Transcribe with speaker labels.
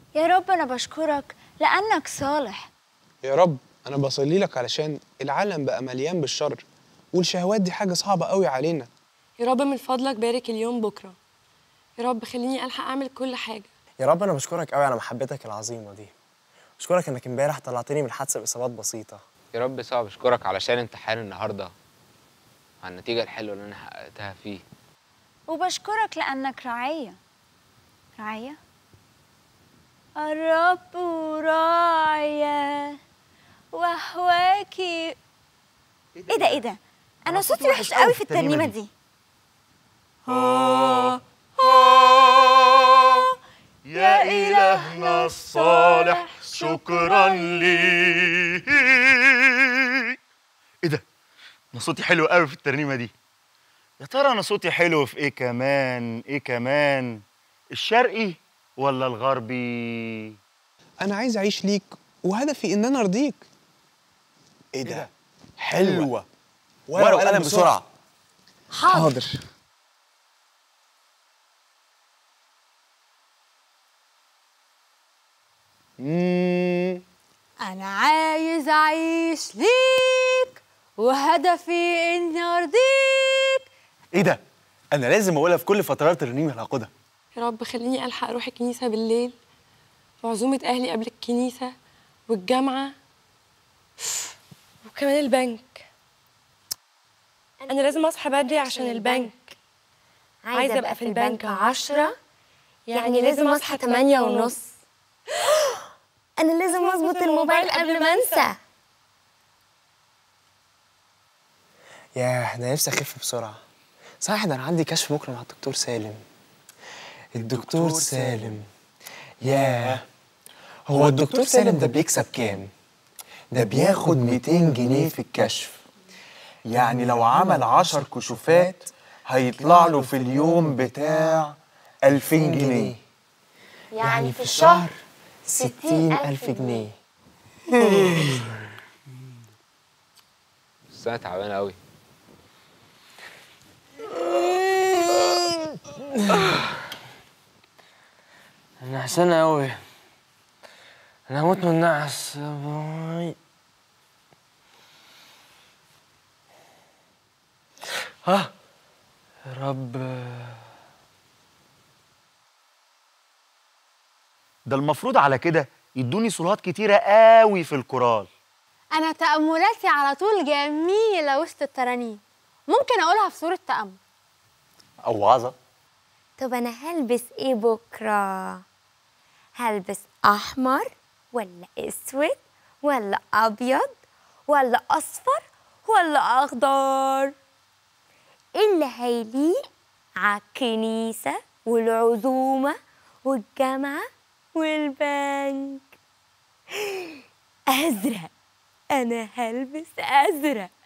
Speaker 1: يا رب أنا بشكرك لأنك صالح
Speaker 2: يا رب انا بصلي لك علشان العالم بقى مليان بالشر والشهوات دي حاجه صعبه قوي علينا
Speaker 3: يا رب من فضلك بارك اليوم بكرة يا رب خليني ألحق أعمل كل حاجة
Speaker 4: يا رب انا بشكرك قوي على محبتك العظيمه دي بشكرك انك امبارح طلعتني من الحادثه باصابات بسيطه
Speaker 5: يا رب صعب اشكرك علشان امتحان النهارده على النتيجه الحلوه اللي انا حققتها فيه
Speaker 1: وبشكرك لأنك رعية رعية الرب راعية وهواكي ايه ده ايه ده انا صوتي وحش قوي في الترنيمه دي
Speaker 6: يا إلهنا الصالح شكرا ليك ايه ده؟ انا صوتي حلو قوي في الترنيمه دي يا ترى انا صوتي حلو في ايه كمان ايه كمان الشرقي ولا الغربي
Speaker 2: انا عايز اعيش ليك وهدفي ان انا ارضيك
Speaker 4: ايه ده حلوه ورقه وقلم بسرعه
Speaker 1: حاضر
Speaker 2: مم.
Speaker 7: أنا عايز أعيش ليك وهدفي إني أرضيك
Speaker 4: ايه ده انا لازم اقولها في كل فترات الترنيم اللي هاخدها
Speaker 3: يا رب خليني ألحق أروح الكنيسة بالليل وعزومة أهلي قبل الكنيسة والجامعة وكمان البنك أنا لازم أصحى بدري عشان البنك عايزة أبقى في البنك عشرة يعني لازم أصحى تمانية ونص
Speaker 7: أنا لازم أظبط الموبايل قبل ما أنسى
Speaker 4: ياه ده نفسي اخف بسرعه صحيح ده انا عندي كشف بكره مع الدكتور سالم الدكتور سالم ياه هو الدكتور سالم ده بيكسب كام ده بياخد 200 جنيه في الكشف يعني لو عمل 10 كشوفات هيطلع له في اليوم بتاع 2000 جنيه يعني في الشهر 60 ألف جنيه
Speaker 5: بس انا تعبان قوي
Speaker 8: انا حسن قوي انا هموت من النعس باي ها يا رب
Speaker 6: ده المفروض على كده يدوني صلوات كتيره قوي في الكورال
Speaker 7: أنا تأملاتي على طول جميلة وسط الترانيم ممكن أقولها في صورة تأمل
Speaker 4: أو وعظة
Speaker 9: طب أنا هلبس إيه بكرة؟ هلبس أحمر ولا أسود ولا أبيض ولا أصفر ولا أخضر؟ إيه اللي هيليق على الكنيسة والعزومة والجامعة والبنك أزرق أنا هلبس أزرق